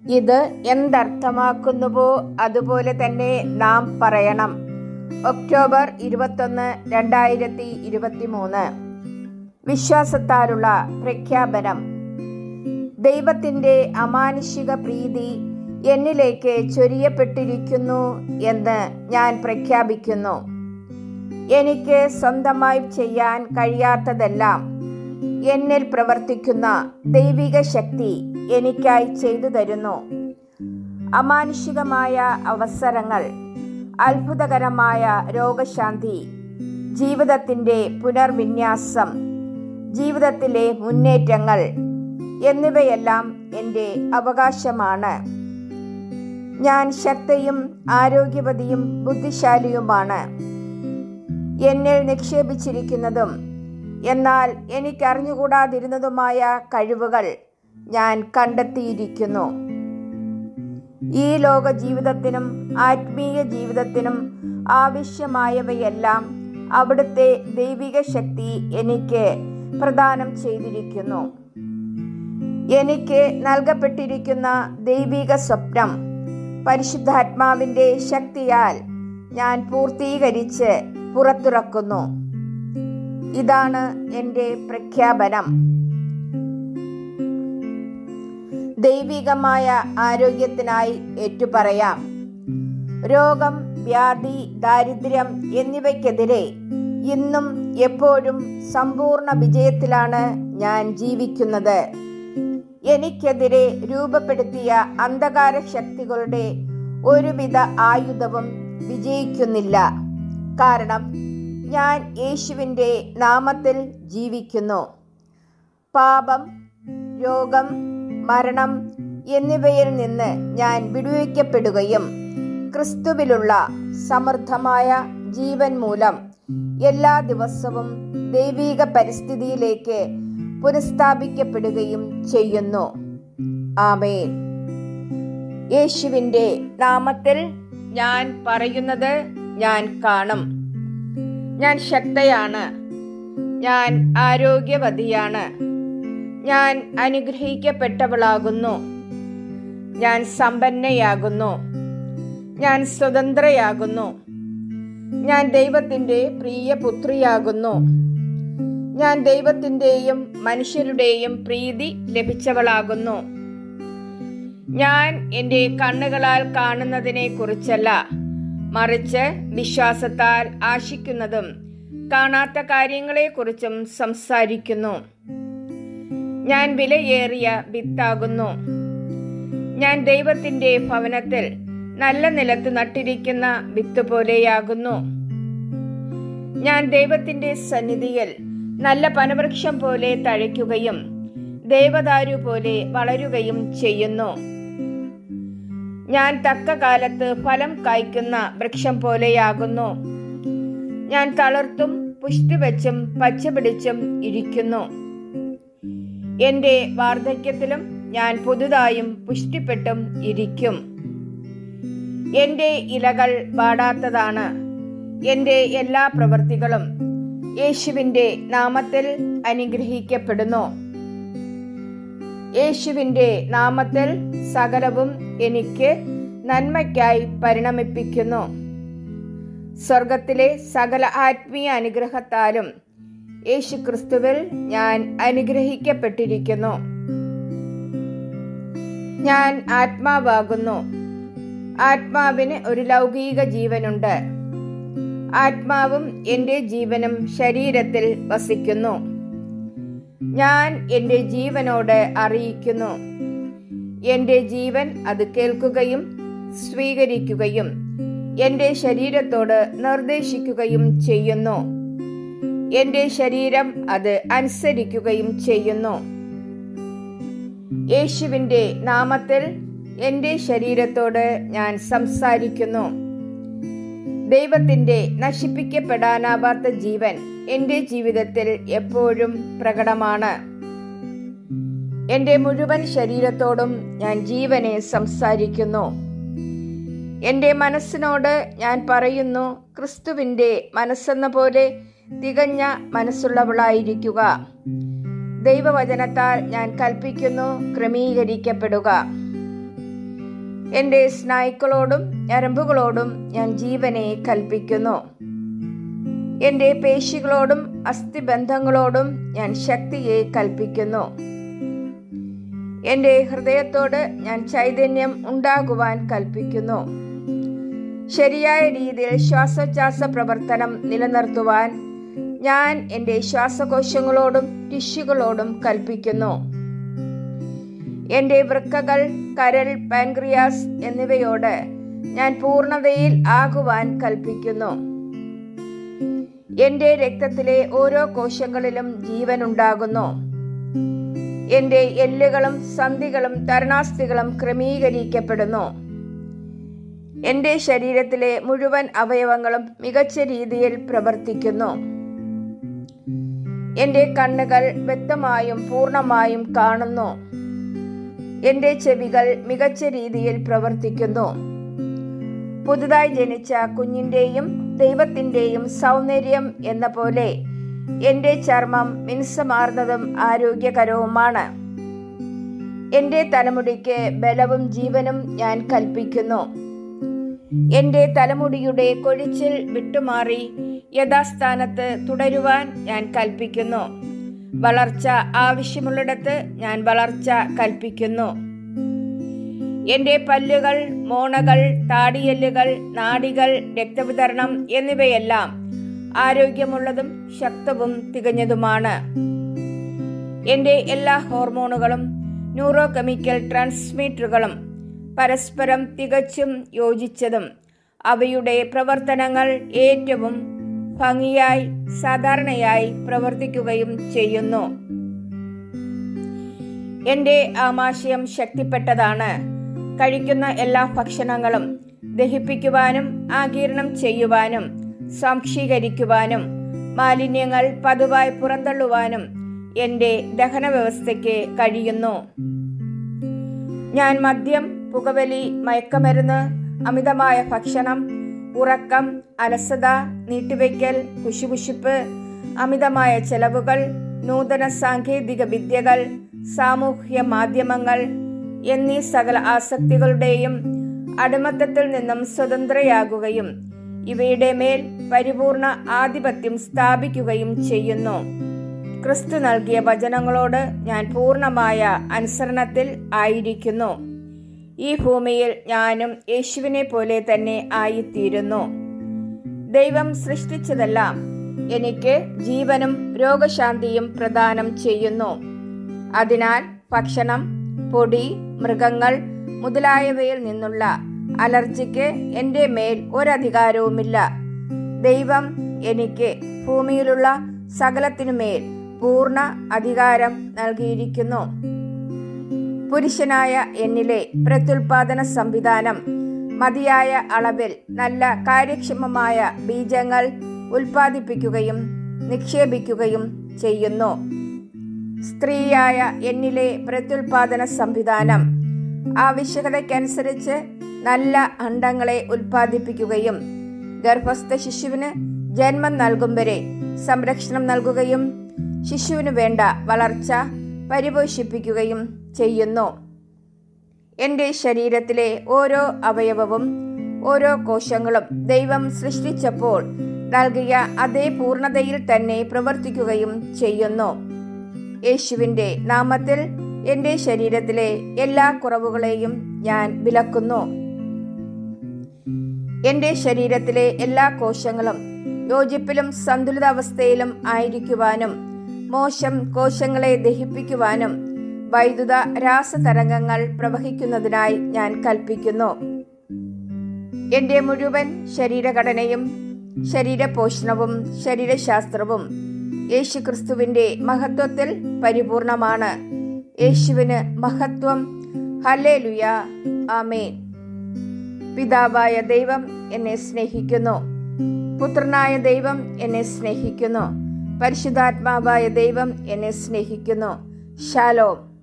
ഇത് എന്തർത്ഥമാക്കുന്നുവോ അതുപോലെ തന്നെ നാം പറയണം ഒക്ടോബർ ഇരുപത്തൊന്ന് രണ്ടായിരത്തി ഇരുപത്തി മൂന്ന് വിശ്വാസത്താലുള്ള പ്രഖ്യാപനം ദൈവത്തിൻ്റെ അമാനുഷിക പ്രീതി എന്നിലേക്ക് ചൊരിയപ്പെട്ടിരിക്കുന്നു എന്ന് ഞാൻ പ്രഖ്യാപിക്കുന്നു എനിക്ക് സ്വന്തമായി ചെയ്യാൻ കഴിയാത്തതെല്ലാം എന്നിൽ പ്രവർത്തിക്കുന്ന ദൈവിക ശക്തി എനിക്കായി ചെയ്തു തരുന്നു അമാനുഷികമായ അവസരങ്ങൾ അത്ഭുതകരമായ രോഗശാന്തി ജീവിതത്തിൻ്റെ പുനർവിന്യാസം ജീവിതത്തിലെ മുന്നേറ്റങ്ങൾ എന്നിവയെല്ലാം എൻ്റെ അവകാശമാണ് ഞാൻ ശക്തയും ആരോഗ്യവതിയും ബുദ്ധിശാലിയുമാണ് എന്നിൽ നിക്ഷേപിച്ചിരിക്കുന്നതും എന്നാൽ എനിക്കറിഞ്ഞുകൂടാതിരുന്നതുമായ കഴിവുകൾ ഞാൻ കണ്ടെത്തിയിരിക്കുന്നു ഈ ലോക ജീവിതത്തിനും ആത്മീയ ജീവിതത്തിനും ആവശ്യമായവയെല്ലാം അവിടുത്തെ ദൈവിക ശക്തി എനിക്ക് പ്രദാനം ചെയ്തിരിക്കുന്നു എനിക്ക് നൽകപ്പെട്ടിരിക്കുന്ന ദൈവിക സ്വപ്നം പരിശുദ്ധാത്മാവിൻ്റെ ശക്തിയാൽ ഞാൻ പൂർത്തീകരിച്ച് പുറത്തിറക്കുന്നു ഇതാണ് എൻ്റെ പ്രഖ്യാപനം ദൈവികമായ ആരോഗ്യത്തിനായി ഏറ്റുപറയാം രോഗം വ്യാധി ദാരിദ്ര്യം എന്നിവയ്ക്കെതിരെ ഇന്നും എപ്പോഴും സമ്പൂർണ്ണ വിജയത്തിലാണ് ഞാൻ ജീവിക്കുന്നത് എനിക്കെതിരെ രൂപപ്പെടുത്തിയ അന്ധകാര ശക്തികളുടെ ഒരുവിധ ആയുധവും വിജയിക്കുന്നില്ല കാരണം ഞാൻ യേശുവിൻ്റെ നാമത്തിൽ ജീവിക്കുന്നു പാപം രോഗം മരണം എന്നിവയിൽ നിന്ന് ഞാൻ വിടുവിക്കപ്പെടുകയും ക്രിസ്തുവിലുള്ള സമൃദ്ധമായ ജീവൻ മൂലം എല്ലാ ദിവസവും ദൈവിക പരിസ്ഥിതിയിലേക്ക് പുനഃസ്ഥാപിക്കപ്പെടുകയും ചെയ്യുന്നു ആമേൻ യേശുവിൻ്റെ നാമത്തിൽ ഞാൻ പറയുന്നത് ഞാൻ കാണും ഞാൻ ശക്തയാണ് ഞാൻ ആരോഗ്യവതിയാണ് ഞാൻ അനുഗ്രഹിക്കപ്പെട്ടവളാകുന്നു ഞാൻ സമ്പന്നയാകുന്നു ഞാൻ സ്വതന്ത്രയാകുന്നു ഞാൻ ദൈവത്തിൻ്റെ പ്രിയ പുത്രിയാകുന്നു ഞാൻ ദൈവത്തിൻ്റെയും മനുഷ്യരുടെയും പ്രീതി ലഭിച്ചവളാകുന്നു ഞാൻ എൻ്റെ കണ്ണുകളാൽ കാണുന്നതിനെ കുറിച്ചല്ല മറിച്ച് വിശ്വാസത്താൽ ആശിക്കുന്നതും കാണാത്ത കാര്യങ്ങളെക്കുറിച്ചും സംസാരിക്കുന്നു ഞാൻ വിലയേറിയ വിത്താകുന്നു ഞാൻ ദൈവത്തിൻ്റെ ഭവനത്തിൽ നല്ല നിലത്ത് നട്ടിരിക്കുന്ന വിത്ത് പോലെയാകുന്നു ഞാൻ ദൈവത്തിൻ്റെ സന്നിധിയിൽ നല്ല പനവൃക്ഷം പോലെ തഴയ്ക്കുകയും ദേവദാരു പോലെ വളരുകയും ചെയ്യുന്നു ഞാൻ തക്ക കാലത്ത് ഫലം കായ്ക്കുന്ന വൃക്ഷം പോലെയാകുന്നു ഞാൻ തളർത്തും പുഷ്ടി വെച്ചും പച്ചപിടിച്ചും ഇരിക്കുന്നു എന്റെ വാർദ്ധക്യത്തിലും ഞാൻ പുതുതായും പുഷ്ടിപ്പെട്ടും ഇരിക്കും എന്റെ ഇലകൾ വാടാത്തതാണ് എന്റെ എല്ലാ പ്രവൃത്തികളും യേശുവിന്റെ നാമത്തിൽ അനുഗ്രഹിക്കപ്പെടുന്നു യേശുവിന്റെ നാമത്തിൽ സകലവും എനിക്ക് നന്മയ്ക്കായി പരിണമിപ്പിക്കുന്നു സ്വർഗത്തിലെ സകല ആത്മീയ അനുഗ്രഹത്താലും യേശു ക്രിസ്തുവിൽ ഞാൻ അനുഗ്രഹിക്കപ്പെട്ടിരിക്കുന്നു ഞാൻ ആത്മാവാകുന്നു ആത്മാവിന് ഒരു ലൗകിക ജീവനുണ്ട് ആത്മാവും എൻ്റെ ജീവനും ശരീരത്തിൽ വസിക്കുന്നു ഞാൻ എൻ്റെ ജീവനോട് അറിയിക്കുന്നു എൻ്റെ ജീവൻ അത് കേൾക്കുകയും സ്വീകരിക്കുകയും എൻ്റെ ശരീരത്തോട് നിർദ്ദേശിക്കുകയും ചെയ്യുന്നു എൻ്റെ ശരീരം അത് അനുസരിക്കുകയും ചെയ്യുന്നു യേശുവിൻ്റെ നാമത്തിൽ എൻ്റെ ശരീരത്തോട് ഞാൻ സംസാരിക്കുന്നു ദൈവത്തിൻ്റെ നശിപ്പിക്കപ്പെടാനാവാത്ത ജീവൻ എൻ്റെ ജീവിതത്തിൽ എപ്പോഴും പ്രകടമാണ് എൻ്റെ മുഴുവൻ ശരീരത്തോടും ഞാൻ ജീവനെ സംസാരിക്കുന്നു എൻ്റെ മനസ്സിനോട് ഞാൻ പറയുന്നു ക്രിസ്തുവിൻ്റെ മനസ്സെന്ന പോലെ തികഞ്ഞ മനസ്സുള്ളവളായിരിക്കുക ദൈവവചനത്താൽ ഞാൻ കൽപ്പിക്കുന്നു ക്രമീകരിക്കപ്പെടുക എൻ്റെ സ്നായുക്കളോടും ഞരമ്പുകളോടും ഞാൻ ജീവനെ കൽപ്പിക്കുന്നു എൻ്റെ പേശികളോടും അസ്ഥിബന്ധങ്ങളോടും ഞാൻ ശക്തിയെ കൽപ്പിക്കുന്നു എൻ്റെ ഹൃദയത്തോട് ഞാൻ ചൈതന്യം ഉണ്ടാകുവാൻ കൽപ്പിക്കുന്നു ശരിയായ രീതിയിൽ ശ്വാസോച്ഛ്വാസ പ്രവർത്തനം നിലനിർത്തുവാൻ ഞാൻ എൻ്റെ ശ്വാസകോശങ്ങളോടും ടിഷ്യൂകളോടും കൽപ്പിക്കുന്നു എൻ്റെ വൃക്കകൾ കരൾ പാൻക്രിയാസ് എന്നിവയോട് ഞാൻ പൂർണ്ണതയിൽ ആകുവാൻ കൽപ്പിക്കുന്നു എൻ്റെ രക്തത്തിലെ ഓരോ കോശങ്ങളിലും ജീവൻ ഉണ്ടാകുന്നു എൻ്റെ എല്ലുകളും സന്ധികളും തരണാസ്ഥികളും ക്രമീകരിക്കപ്പെടുന്നു എൻ്റെ ശരീരത്തിലെ മുഴുവൻ അവയവങ്ങളും മികച്ച രീതിയിൽ പ്രവർത്തിക്കുന്നു എൻ്റെ കണ്ണുകൾ വ്യക്തമായും പൂർണ്ണമായും കാണുന്നു എൻ്റെ ചെവികൾ മികച്ച രീതിയിൽ പ്രവർത്തിക്കുന്നു പുതുതായി ജനിച്ച കുഞ്ഞിൻ്റെയും ദൈവത്തിൻ്റെയും സൗന്ദര്യം എന്ന പോലെ എൻ്റെ ചർമ്മം മിനുസമാർന്നതും ആരോഗ്യകരവുമാണ് എൻ്റെ തലമുടിക്ക് ബലവും ജീവനും ഞാൻ കൽപ്പിക്കുന്നു എൻ്റെ തലമുടിയുടെ കൊഴിച്ചിൽ വിട്ടുമാറി യഥാസ്ഥാനത്ത് തുടരുവാൻ ഞാൻ കൽപ്പിക്കുന്നു വളർച്ച ആവശ്യമുള്ളിടത്ത് ഞാൻ വളർച്ച കൽപ്പിക്കുന്നു എൻ്റെ പല്ലുകൾ മോണകൾ താടിയെല്ലുകൾ നാഡികൾ രക്തവിതരണം എന്നിവയെല്ലാം ആരോഗ്യമുള്ളതും ശക്തവും തികഞ്ഞതുമാണ് എൻ്റെ എല്ലാ ഹോർമോണുകളും ന്യൂറോ കെമിക്കൽ ട്രാൻസ്മിറ്ററുകളും പരസ്പരം തികച്ചും യോജിച്ചതും അവയുടെ പ്രവർത്തനങ്ങൾ ഏറ്റവും ഭംഗിയായി സാധാരണയായി പ്രവർത്തിക്കുകയും ചെയ്യുന്നു എൻ്റെ ആമാശയം ശക്തിപ്പെട്ടതാണ് കഴിക്കുന്ന എല്ലാ ഭക്ഷണങ്ങളും ദഹിപ്പിക്കുവാനും ആകീരണം ചെയ്യുവാനും സംക്ഷീകരിക്കുവാനും മാലിന്യങ്ങൾ പതിവായി പുറന്തള്ളുവാനും എൻ്റെ ദഹന വ്യവസ്ഥയ്ക്ക് കഴിയുന്നു ഞാൻ മദ്യം പുകവലി മയക്കമരുന്ന് അമിതമായ ഭക്ഷണം ഉറക്കം അലസത നീട്ടിവെക്കൽ കുശുകുശുപ്പ് അമിതമായ ചെലവുകൾ നൂതന സാങ്കേതിക വിദ്യകൾ സാമൂഹ്യ മാധ്യമങ്ങൾ എന്നീ സകല ആസക്തികളുടെയും അടിമത്തത്തിൽ നിന്നും സ്വതന്ത്രയാകുകയും ഇവയുടെ മേൽ പരിപൂർണ ആധിപത്യം സ്ഥാപിക്കുകയും ചെയ്യുന്നു ക്രിസ്തു നൽകിയ വചനങ്ങളോട് ഞാൻ പൂർണ്ണമായ അനുസരണത്തിൽ ആയിരിക്കുന്നു ഈ ഭൂമിയിൽ ഞാനും യേശുവിനെ പോലെ തന്നെ ആയിത്തീരുന്നു ദൈവം സൃഷ്ടിച്ചതെല്ലാം എനിക്ക് ജീവനും രോഗശാന്തിയും പ്രദാനം ചെയ്യുന്നു അതിനാൽ ഭക്ഷണം പൊടി മൃഗങ്ങൾ മുതലായവയിൽ നിന്നുള്ള അലർജിക്ക് എൻ്റെ മേൽ ഒരധികാരവുമില്ല ദൈവം എനിക്ക് ഭൂമിയിലുള്ള സകലത്തിനുമേൽ പൂർണ്ണ അധികാരം നൽകിയിരിക്കുന്നു പുരുഷനായ എന്നിലെ പ്രത്യുൽപാദന സംവിധാനം മതിയായ അളവിൽ നല്ല കാര്യക്ഷമമായ ബീജങ്ങൾ ഉൽപ്പാദിപ്പിക്കുകയും നിക്ഷേപിക്കുകയും ചെയ്യുന്നു സ്ത്രീയായ എന്നിലെ പ്രത്യുൽപാദന സംവിധാനം ആവശ്യകതയ്ക്കനുസരിച്ച് നല്ല അണ്ടങ്ങളെ ഉൽപ്പാദിപ്പിക്കുകയും ഗർഭസ്ഥ ശിശുവിന് ജന്മം നൽകും വരെ സംരക്ഷണം നൽകുകയും ശിശുവിന് വേണ്ട വളർച്ച പരിപോഷിപ്പിക്കുകയും ചെയ്യുന്നു എൻ്റെ ശരീരത്തിലെ ഓരോ അവയവവും ഓരോ കോശങ്ങളും ദൈവം സൃഷ്ടിച്ചപ്പോൾ നൽകിയ അതേ പൂർണ്ണതയിൽ തന്നെ പ്രവർത്തിക്കുകയും ചെയ്യുന്നു യേശുവിൻ്റെ നാമത്തിൽ എൻ്റെ ശരീരത്തിലെ എല്ലാ കുറവുകളെയും ഞാൻ വിലക്കുന്നു എൻ്റെ ശരീരത്തിലെ എല്ലാ കോശങ്ങളും യോജിപ്പിലും സന്തുലിതാവസ്ഥയിലും ആയിരിക്കുവാനും മോശം കോശങ്ങളെ ദഹിപ്പിക്കുവാനും വൈദ്യുത രാസതരംഗങ്ങൾ പ്രവഹിക്കുന്നതിനായി ഞാൻ കൽപ്പിക്കുന്നു എൻ്റെ മുഴുവൻ ശരീരഘടനയും ശരീരപോഷണവും ശരീരശാസ്ത്രവും യേശുക്രിസ്തുവിന്റെ മഹത്വത്തിൽ പരിപൂർണമാണ് യേശുവിന് മഹത്വം ഹല്ലേലുയ ആമേൻ പിതാവായ ദൈവം എന്നെ സ്നേഹിക്കുന്നു പുത്രനായ ദൈവം എന്നെ സ്നേഹിക്കുന്നു പരിശുദ്ധാത്മാവായ ദൈവം എന്നെ സ്നേഹിക്കുന്നു ഷാലോം